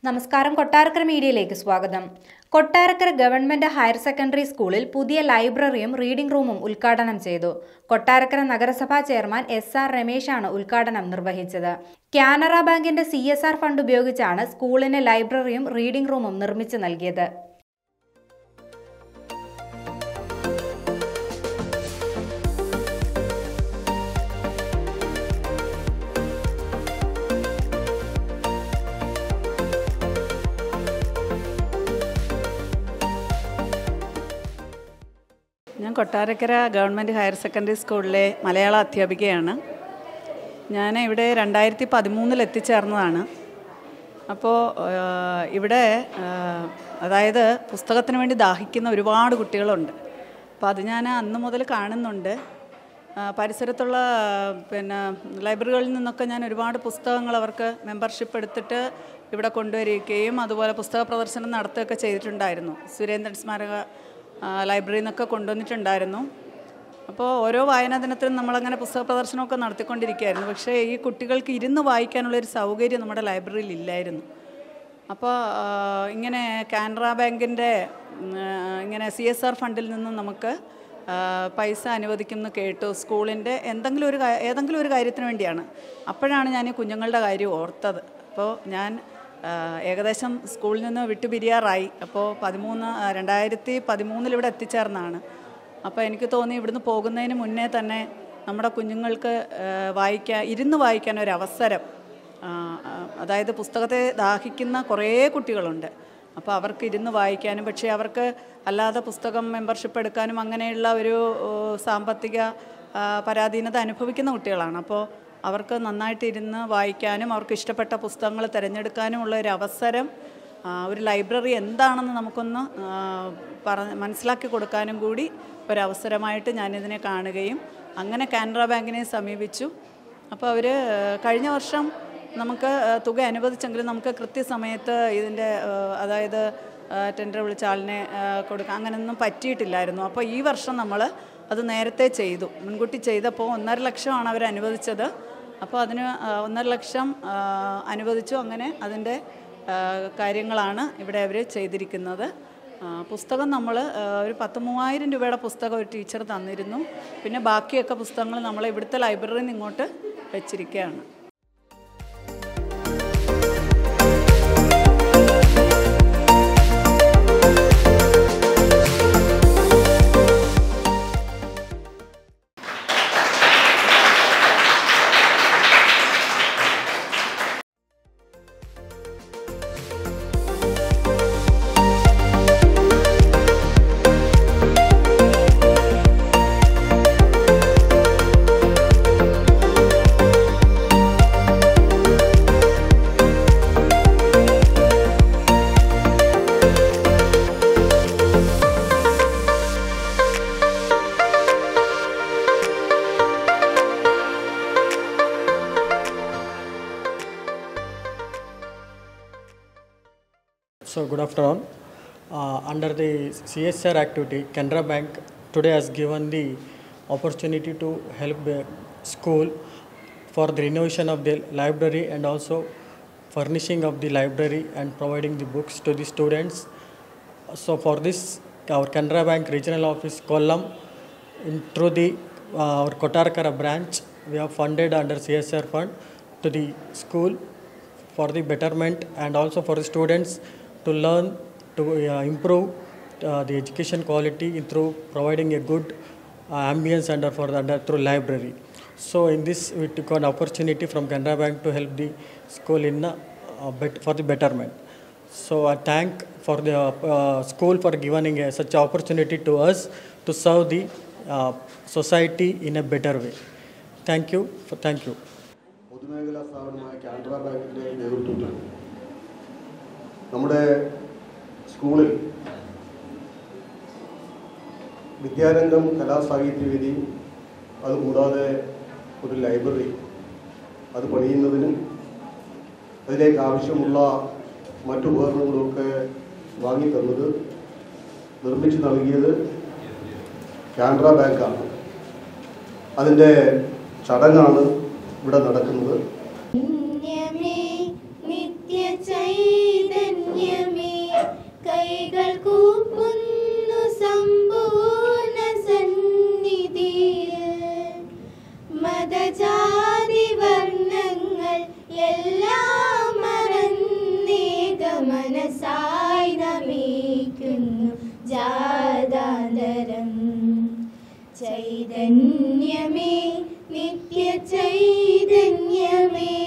നമസ്കാരം കൊട്ടാരക്കര മീഡിയയിലേക്ക് സ്വാഗതം കൊട്ടാരക്കര ഗവൺമെന്റ് ഹയർ സെക്കൻഡറി സ്കൂളിൽ പുതിയ ലൈബ്രറിയും റീഡിംഗ് റൂമും ഉദ്ഘാടനം ചെയ്തു കൊട്ടാരക്കര നഗരസഭാ ചെയർമാൻ എസ് ആർ രമേശാണ് ഉദ്ഘാടനം നിർവഹിച്ചത് കാനറ ബാങ്കിന്റെ സി എസ് ആർ ഫണ്ട് ഉപയോഗിച്ചാണ് സ്കൂളിന് ലൈബ്രറിയും റീഡിംഗ് റൂമും നിർമ്മിച്ചു നൽകിയത് ഞാൻ കൊട്ടാരക്കര ഗവൺമെൻറ് ഹയർ സെക്കൻഡറി സ്കൂളിലെ മലയാള അധ്യാപികയാണ് ഞാൻ ഇവിടെ രണ്ടായിരത്തി പതിമൂന്നിൽ എത്തിച്ചേർന്നതാണ് അപ്പോൾ ആഹ്, ഇവിടെ ആഹ്, അതായത് പുസ്തകത്തിന് വേണ്ടി ദാഹിക്കുന്ന ഒരുപാട് കുട്ടികളുണ്ട് അപ്പോൾ അത് ഞാൻ അന്ന് മുതൽ കാണുന്നുണ്ട് ആഹ്, പരിസരത്തുള്ള ആഹ്, പിന്നെ ലൈബ്രറികളിൽ നിന്നൊക്കെ ഞാൻ ഒരുപാട് പുസ്തകങ്ങൾ അവർക്ക് മെമ്പർഷിപ്പ് എടുത്തിട്ട് ഇവിടെ കൊണ്ടുവരികയും അതുപോലെ പുസ്തക പ്രദർശനം നടത്തുകയൊക്കെ ചെയ്തിട്ടുണ്ടായിരുന്നു സുരേന്ദ്രൻ സ്മാരക ആഹ്, ലൈബ്രറിയിൽ നിന്നൊക്കെ കൊണ്ടുവന്നിട്ടുണ്ടായിരുന്നു അപ്പോൾ ഓരോ വായനാ ദിനത്തിലും നമ്മളങ്ങനെ പുസ്തക പ്രദർശനമൊക്കെ നടത്തിക്കൊണ്ടിരിക്കുകയായിരുന്നു പക്ഷേ ഈ കുട്ടികൾക്ക് ഇരുന്ന് വായിക്കാനുള്ളൊരു സൗകര്യം നമ്മുടെ ലൈബ്രറിയിൽ ഇല്ലായിരുന്നു അപ്പോൾ ആ, ഇങ്ങനെ കാനറ ബാങ്കിൻ്റെ ഉം, ആ, ഇങ്ങനെ സി എസ് ആർ ഫണ്ടിൽ നിന്ന് നമുക്ക് ആ, പൈസ അനുവദിക്കുന്നു കേട്ടു സ്കൂളിൻ്റെ എന്തെങ്കിലും ഒരു കാ- ഏതെങ്കിലും ഒരു കാര്യത്തിന് വേണ്ടിയാണ് അപ്പോഴാണ് ഞാൻ ഈ കുഞ്ഞുങ്ങളുടെ കാര്യം ഓർത്തത് അപ്പോൾ ഞാൻ ആ, ഏകദേശം സ്കൂളിൽ നിന്ന് വിട്ടുപിരിയാറായി അപ്പോൾ പതിമൂന്ന് ആ, രണ്ടായിരത്തി പതിമൂന്നിൽ ഇവിടെ എത്തിച്ചേർന്നാണ് അപ്പോൾ എനിക്ക് തോന്നി ഇവിടുന്ന് പോകുന്നതിന് മുന്നേ തന്നെ നമ്മുടെ കുഞ്ഞുങ്ങൾക്ക് ആ, വായിക്കാൻ ഇരുന്ന് വായിക്കാൻ ഒരു അവസരം ആ, ആ, അതായത് പുസ്തകത്തെ ദാഹിക്കുന്ന കുറേ കുട്ടികളുണ്ട് അപ്പോൾ അവർക്ക് ഇരുന്ന് വായിക്കാനും പക്ഷേ അവർക്ക് അല്ലാതെ പുസ്തകം മെമ്പർഷിപ്പ് എടുക്കാനും അങ്ങനെയുള്ള ഒരു ഓ, സാമ്പത്തിക ആ, പരാധീനത അനുഭവിക്കുന്ന കുട്ടികളാണ് അപ്പോൾ അവർക്ക് നന്നായിട്ട് ഇരുന്ന് വായിക്കാനും അവർക്ക് ഇഷ്ടപ്പെട്ട പുസ്തകങ്ങൾ തിരഞ്ഞെടുക്കാനുമുള്ള ഒരു അവസരം ആ, ഒരു ലൈബ്രറി എന്താണെന്ന് നമുക്കൊന്ന് ആ, പറഞ്ഞ് മനസ്സിലാക്കി കൊടുക്കാനും കൂടി ഒരവസരമായിട്ട് ഞാനിതിനെ കാണുകയും അങ്ങനെ കാനറ ബാങ്കിനെ സമീപിച്ചു അപ്പോൾ അവർ കഴിഞ്ഞ വർഷം നമുക്ക് ആ, തുക അനുവദിച്ചെങ്കിലും നമുക്ക് കൃത്യസമയത്ത് ഇതിൻ്റെ ആ, അതായത് ടെൻഡർ വിളിച്ച ആളിനെ ആ, കൊടുക്കാൻ അങ്ങനെയൊന്നും പറ്റിയിട്ടില്ലായിരുന്നു അപ്പോൾ ഈ വർഷം നമ്മൾ അത് നേരത്തെ ചെയ്തു മുൻകൂട്ടി ചെയ്തപ്പോൾ ഒന്നര ലക്ഷമാണ് അവർ അനുവദിച്ചത് അപ്പോൾ അതിന് ആ, ഒന്നര ലക്ഷം ആ, അനുവദിച്ചു അങ്ങനെ അതിൻ്റെ ആ, കാര്യങ്ങളാണ് ഇവിടെ അവർ ചെയ്തിരിക്കുന്നത് ആ, പുസ്തകം നമ്മൾ ഒരു പത്ത് മൂവായിരം രൂപയുടെ പുസ്തകം ഒരു ടീച്ചർ തന്നിരുന്നു പിന്നെ ബാക്കിയൊക്കെ പുസ്തകങ്ങൾ നമ്മൾ ഇവിടുത്തെ ലൈബ്രറിയിൽ നിന്ന് ഇങ്ങോട്ട് വെച്ചിരിക്കുകയാണ് So good afternoon. Uh, under the CSR activity, Canara Bank today has given the opportunity to help the school for the renovation of the library and also furnishing of the library and providing the books to the students. So for this, our Canara Bank regional office column, in through the uh, our Kotarkara branch, we have funded under CSR fund to the school for the betterment and also for the students to learn to uh, improve uh, the education quality in through providing a good uh, ambience under for the under through library. So in this we took an opportunity from Canara Bank to help the school in uh, bet, for the betterment. So I thank for the uh, school for giving a, such opportunity to us to serve the uh, society in a better way. Thank you. For, thank you. പൊതുമേഖലാ സ്ഥാപനമായ കാനറ ബാങ്കിൻ്റെ നേതൃത്വത്തിൽ നമ്മുടെ സ്കൂളിൽ വിദ്യാരംഗം കലാസാഹിത്യവേദി അതുകൂടാതെ ഒരു library അത് പണിയുന്നതിനും അതിലേക്ക് ആവശ്യമുള്ള മറ്റു ഉപകരണങ്ങളുമൊക്കെ വാങ്ങിത്തന്നത് നിർമ്മിച്ചു നൽകിയത് കാനറ ബാങ്കാണ് അതിൻ്റെ ചടങ്ങാണ് ഇവിടെ നടക്കുന്നത് പുണ്യമേ നിത്യചൈതന്യമേ ശിരസായി നമിക്കുന്നു ജാതാന്തരം ചൈതന്യമേ നിത്യ ചൈതന്യമേ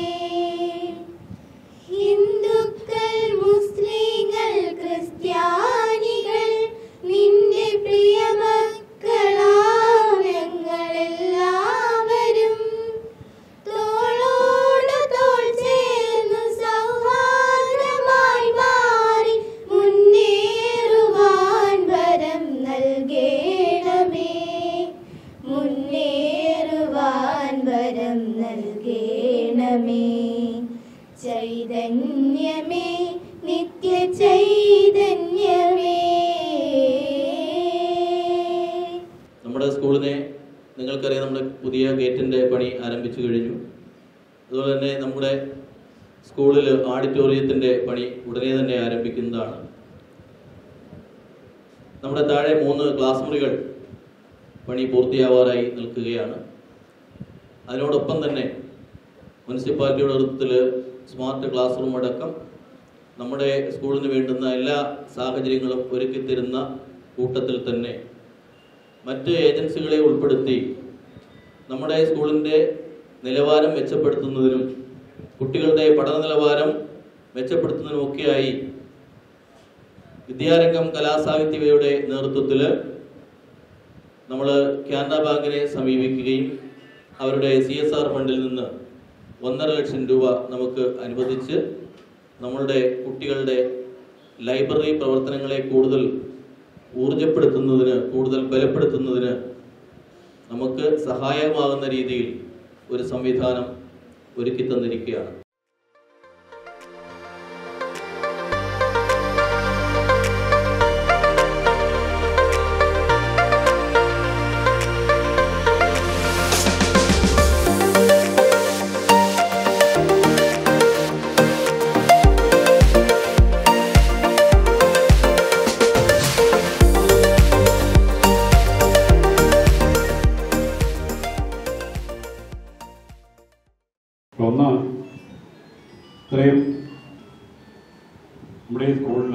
ഹിന്ദുക്കൾ മുസ്ലിങ്ങൾ ക്രിസ്ത്യാനികൾ നിന്റെ പ്രിയ മക്കളാം ഞങ്ങളെല്ലാവരും തോളോട് തോൾ ചേർന്നു സൗഹാർദ്ദമായി മാറി മുന്നേറുവാൻ വരം നൽകേണമേ മുന്നേറുവാൻ വരം നൽകേണമേ ചൈതന്യമേ നിത്യ ചൈതന്യമേ നമ്മുടെ സ്കൂളിനെ നിങ്ങൾക്കറിയാം നമ്മുടെ പുതിയ ഗേറ്റിൻ്റെ പണി ആരംഭിച്ചു കഴിഞ്ഞു അതുപോലെ തന്നെ നമ്മുടെ സ്കൂളിൽ ഓഡിറ്റോറിയത്തിൻ്റെ പണി ഉടനെ തന്നെ ആരംഭിക്കുന്നതാണ് നമ്മുടെ താഴെ മൂന്ന് ക്ലാസ് മുറികൾ പണി പൂർത്തിയാവാറായി നിൽക്കുകയാണ് അതിനോടൊപ്പം തന്നെ മുനിസിപ്പാലിറ്റിയുടെ നേതൃത്വത്തിൽ സ്മാർട്ട് ക്ലാസ് റൂം അടക്കം നമ്മുടെ സ്കൂളിന് വേണ്ടുന്ന എല്ലാ സാഹചര്യങ്ങളും ഒരുക്കി തരുന്ന കൂട്ടത്തിൽ തന്നെ മറ്റ് ഏജൻസികളെ ഉൾപ്പെടുത്തി നമ്മുടെ സ്കൂളിൻ്റെ നിലവാരം മെച്ചപ്പെടുത്തുന്നതിനും കുട്ടികളുടെ പഠന നിലവാരം മെച്ചപ്പെടുത്തുന്നതിനുമൊക്കെയായി വിദ്യാരംഗം കലാസാഹിത്യവയുടെ നേതൃത്വത്തിൽ നമ്മൾ കാനറ ബാങ്കിനെ സമീപിക്കുകയും അവരുടെ സി എസ് ആർ ഫണ്ടിൽ നിന്ന് ഒന്നര ലക്ഷം രൂപ നമുക്ക് അനുവദിച്ച് നമ്മളുടെ കുട്ടികളുടെ ലൈബ്രറി പ്രവർത്തനങ്ങളെ കൂടുതൽ ഊർജപ്പെടുത്തുന്നതിന് കൂടുതൽ ബലപ്പെടുത്തുന്നതിന് നമുക്ക് സഹായകമാകുന്ന രീതിയിൽ ഒരു സംവിധാനം ഒരുക്കി തന്നിരിക്കുകയാണ് ഒന്ന് ഇത്രയും നമ്മുടെ ഈ സ്കൂളിൽ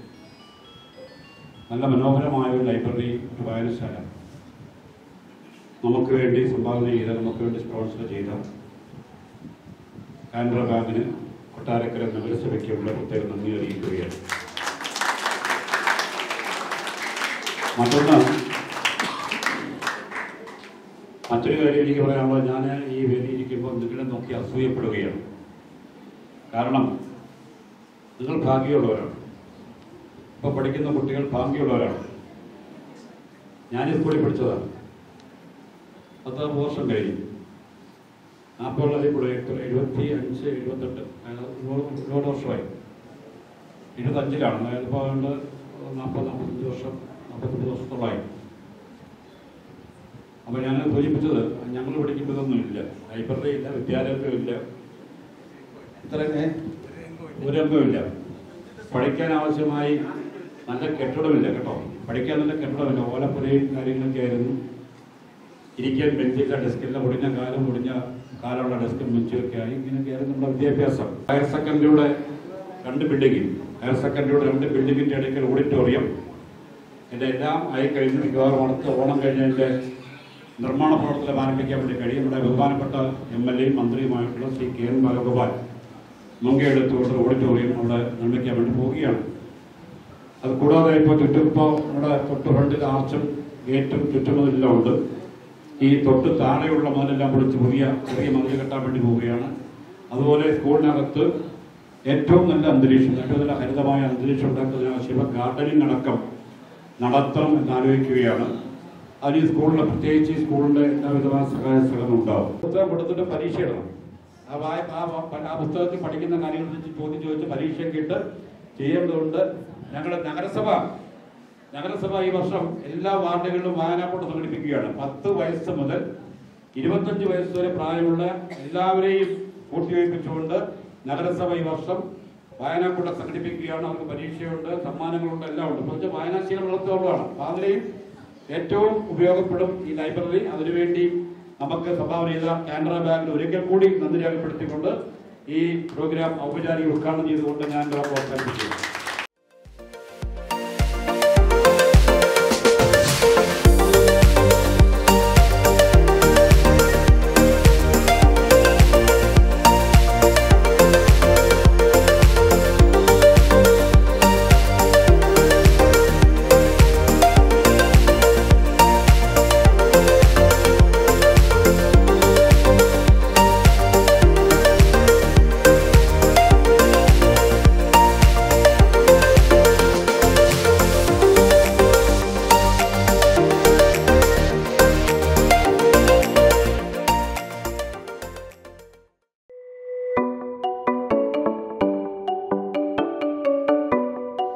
നല്ല മനോഹരമായ ഒരു ലൈബ്രറി ഒരു വായനശാല നമുക്ക് വേണ്ടി സംഭാവന ചെയ്ത നമുക്ക് വേണ്ടി സ്പോൺസർ ചെയ്ത കാനറ ബാങ്കിന് കൊട്ടാരക്കര നഗരസഭയ്ക്കുള്ള പ്രത്യേക നന്ദി അറിയിക്കുകയാണ് മറ്റൊന്ന് മറ്റൊരു കാര്യം എനിക്ക് പറയാനുള്ളത് ഞാൻ ഈ വേദിയിരിക്കുമ്പോൾ നിങ്ങളെ നോക്കി അസൂയപ്പെടുകയാണ് കാരണം നിങ്ങൾ ഭാഗ്യമുള്ളവരാണ് ഇപ്പോൾ പഠിക്കുന്ന കുട്ടികൾ ഭാഗ്യമുള്ളവരാണ് ഞാൻ ഈ സ്കൂളിൽ പഠിച്ചതാണ് പത്ത് വർഷം കഴിഞ്ഞു അപ്പോൾ അതിൽ കൂടെ എത്ര എഴുപത്തി അഞ്ച് എഴുപത്തെട്ട് അതായത് ഒരുപാട് ഒരുപാട് വർഷമായി എഴുപത്തഞ്ചിലാണ് അതായത് ഇപ്പോൾ അതുകൊണ്ട് നാൽപ്പത് നാൽപ്പത്തഞ്ച് വർഷം നാൽപ്പത്തഞ്ച് വർഷത്തോളമായി അപ്പോൾ ഞാൻ സൂചിപ്പിച്ചത് ഞങ്ങൾ പഠിക്കുമ്പോൾ ഇതൊന്നും ഇല്ല ലൈബ്രറി ഇല്ല വിദ്യാലയമില്ല ഇത്രയൊക്കെ ഒരംഗമില്ല പഠിക്കാൻ ആവശ്യമായി നല്ല കെട്ടിടമില്ല കേട്ടോ പഠിക്കാൻ നല്ല കെട്ടിടമില്ല ഓലപ്പുരയും കാര്യങ്ങളൊക്കെ ആയിരുന്നു ഇരിക്കാൻ ബെഞ്ചില്ല ഡെസ്കില്ല മുടിഞ്ഞ കാലം മുടിഞ്ഞ കാലമുള്ള ഡെസ്കും ബെഞ്ചും ഒക്കെ ആയി ഇങ്ങനെയൊക്കെ ആയിരുന്നു നമ്മുടെ വിദ്യാഭ്യാസം ഹയർ സെക്കൻഡറിയുടെ രണ്ട് ബിൽഡിംഗ് ഹയർ സെക്കൻഡറിയുടെ രണ്ട് ബിൽഡിങ്ങിൻ്റെ ഇടയ്ക്ക് ഒരു ഓഡിറ്റോറിയം എൻ്റെ എല്ലാം ആയി കഴിഞ്ഞു മിക്കവാറും അടുത്ത ഓണം കഴിഞ്ഞതിൻ്റെ നിർമ്മാണ പ്രവർത്തനം ആരംഭിക്കാൻ വേണ്ടി കഴിയും നമ്മുടെ ബഹുമാനപ്പെട്ട എം എൽ എയും മന്ത്രിയുമായിട്ടുള്ള ശ്രീ കെ എൻ ബാലഗോപാൽ മുൻകൈയെടുത്തുകൊണ്ട് ഓഡിറ്റോറിയം അവിടെ നിർമ്മിക്കാൻ വേണ്ടി പോവുകയാണ് അത് കൂടാതെ ഇപ്പോൾ ചുറ്റും ഇപ്പോൾ നമ്മുടെ തൊട്ട് ഫ്രണ്ടിൽ ആർച്ചും ഗേറ്റും ചുറ്റുമതെല്ലാം ഉണ്ട് ഈ തൊട്ട് താഴെയുള്ള മതിലെല്ലാം പൊളിച്ച് പുതിയ ചെറിയ മതിൽ കെട്ടാൻ വേണ്ടി പോവുകയാണ് അതുപോലെ സ്കൂളിനകത്ത് ഏറ്റവും നല്ല അന്തരീക്ഷം ഏറ്റവും നല്ല ഹരിതമായ അന്തരീക്ഷം ഉണ്ടാക്കുന്നതിന് ആവശ്യം ഗാർഡനിങ് അടക്കം നടത്തണം എന്നാലോചിക്കുകയാണ് അതിന് ഈ സ്കൂളിലെ പ്രത്യേകിച്ച് ഈ സ്കൂളിന്റെ എല്ലാവിധമായ സഹായ സഹകരണം ഉണ്ടാവും പുസ്തകം കൊടുത്തിട്ട് പരീക്ഷ എഴുതണം ആ വായ ആ വ- ആ പുസ്തകത്തിൽ പഠിക്കുന്ന കാര്യങ്ങൾ വെച്ച് ചോദ്യം ചോദിച്ച് പരീക്ഷയൊക്കെ ഇട്ട് ചെയ്യേണ്ടതുണ്ട് ഞങ്ങളുടെ നഗരസഭ നഗരസഭ ഈ വർഷം എല്ലാ വാർഡുകളിലും വായനാക്കൂട്ടം സംഘടിപ്പിക്കുകയാണ് പത്ത് വയസ്സ് മുതൽ ഇരുപത്തഞ്ച് വയസ്സ് വരെ പ്രായമുള്ള എല്ലാവരെയും കൂട്ടിവയ്പ്പിച്ചുകൊണ്ട് നഗരസഭ ഈ വർഷം വായനാക്കൂട്ടം സംഘടിപ്പിക്കുകയാണ് അവർക്ക് പരീക്ഷയുണ്ട് സമ്മാനങ്ങളുണ്ട് എല്ലാം ഉണ്ട് പക്ഷേ വായനാശീലം വളർത്തുകയാണ് അപ്പൊ അതിലെയും ഏറ്റവും ഉപയോഗപ്പെടും ഈ ലൈബ്രറി അതിനുവേണ്ടി നമുക്ക് സംഭാവന ചെയ്ത കാനറ ബാങ്കിന് ഒരിക്കൽ കൂടി നന്ദി രേഖപ്പെടുത്തിക്കൊണ്ട് ഈ പ്രോഗ്രാം ഔപചാരിക ഉദ്ഘാടനം ചെയ്തുകൊണ്ട് ഞാൻ പ്രോത്സാഹിപ്പിക്കുന്നു